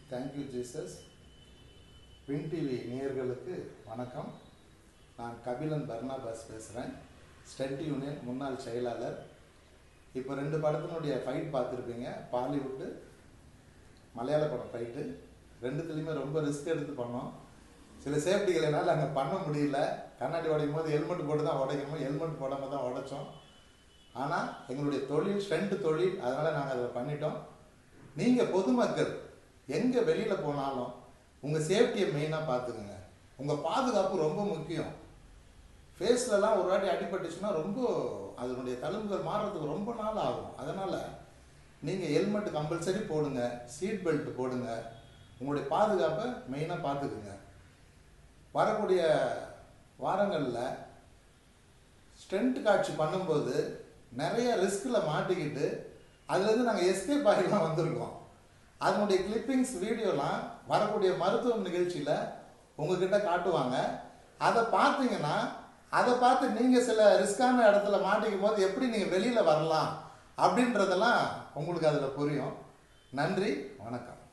thank you Jesus win TV நேயர்களுக்கு வணக்கம் நான் கபிலன் பர்னாபாஸ் பேசுகிறேன் ஸ்டெட் யூனியன் முன்னாள் செயலாளர் இப்போ ரெண்டு படத்தினுடைய ஃபைட் பார்த்துருப்பீங்க பாலிவுட்டு மலையாள படம் ஃபைட்டு ரெண்டுத்துலேயுமே ரொம்ப ரிஸ்க் எடுத்து பண்ணோம் சில சேஃப்டிகள் என்னால் அங்கே பண்ண முடியல கண்ணாடி உடையும் போது ஹெல்மெட் போட்டு தான் உடைக்கணும் ஹெல்மெட் போடாமல் தான் உடைச்சோம் ஆனால் எங்களுடைய தொழில் ஸ்ட்ரென்த் தொழில் அதனால் நாங்கள் அதை பண்ணிட்டோம் நீங்கள் பொதுமக்கள் எங்கே வெளியில் போனாலும் உங்கள் சேஃப்டியை மெயினாக பார்த்துக்குங்க உங்கள் பாதுகாப்பு ரொம்ப முக்கியம் ஃபேஸ்லலாம் ஒரு வாட்டி அடிபட்டுச்சுன்னா ரொம்ப அதனுடைய தழும்புகள் மாறுறதுக்கு ரொம்ப நாள் ஆகும் அதனால் நீங்கள் ஹெல்மெட் கம்பல்சரி போடுங்க சீட் பெல்ட் போடுங்க உங்களுடைய பாதுகாப்பை மெயினாக பார்த்துக்குங்க வரக்கூடிய வாரங்களில் ஸ்ட்ரென்த் காட்சி பண்ணும்போது நிறைய ரிஸ்கில் மாட்டிக்கிட்டு அதுலேருந்து நாங்கள் எஸ்கேப் ஆகிலாம் வந்திருக்கோம் அதனுடைய கிளிப்பிங்ஸ் வீடியோலாம் வரக்கூடிய மருத்துவ நிகழ்ச்சியில் உங்ககிட்ட காட்டுவாங்க அதை பார்த்தீங்கன்னா அதை பார்த்து நீங்கள் சில ரிஸ்கான இடத்துல மாட்டிக்கும் போது எப்படி நீங்கள் வெளியில் வரலாம் அப்படின்றதெல்லாம் உங்களுக்கு அதில் புரியும் நன்றி வணக்கம்